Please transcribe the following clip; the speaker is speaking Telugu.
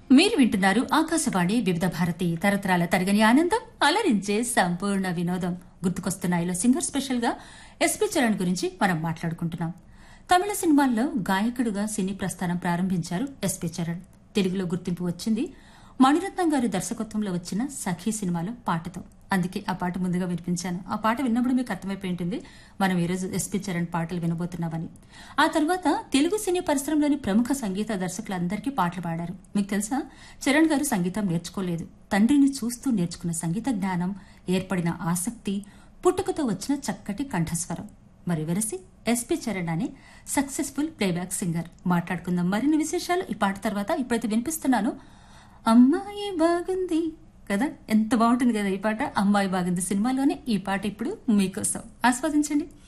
మీరు వింటున్నారు ఆకాశవాణి వివిధ భారతి తరతరాల తరగని ఆనందం అలరించే సంపూర్ణ వినోదం గుర్తుకొస్తున్నాయిలో సింగర్ స్పెషల్ గా ఎస్పీ చరణ్ గురించి మనం మాట్లాడుకుంటున్నాం తమిళ సినిమాల్లో గాయకుడుగా సినీ ప్రస్థానం ప్రారంభించారు ఎస్పీ చరణ్ తెలుగులో గుర్తింపు వచ్చింది మణిరత్నం గారి దర్శకత్వంలో వచ్చిన సఖీ సినిమాలో పాటతో అందుకే ఆ పాట ముందుగా వినిపించాను ఆ పాట విన్నప్పుడు మీకు అర్థమైపోయి ఉంటుంది మనం ఈరోజు ఎస్పీ చరణ్ పాటలు వినబోతున్నామని ఆ తర్వాత తెలుగు సినీ పరిశ్రమలోని ప్రముఖ సంగీత దర్శకులందరికీ పాటలు పాడారు మీకు తెలుసా చరణ్ గారు సంగీతం నేర్చుకోలేదు తండ్రిని చూస్తూ నేర్చుకున్న సంగీత జ్ఞానం ఏర్పడిన ఆసక్తి పుట్టుకతో వచ్చిన చక్కటి కంఠస్వరం మరి వెరసి ఎస్పీ చరణ్ అనే సక్సెస్ఫుల్ ప్లేబ్యాక్ సింగర్ మాట్లాడుకుందాం మరిన్ని విశేషాలు ఈ పాట తర్వాత ఇప్పుడైతే వినిపిస్తున్నాను అమ్మాయి బాగుంది కదా ఎంత బాగుంటుంది కదా ఈ పాట అమ్మాయి బాగుంది సినిమాలోనే ఈ పాట ఇప్పుడు మీకోసం ఆస్వాదించండి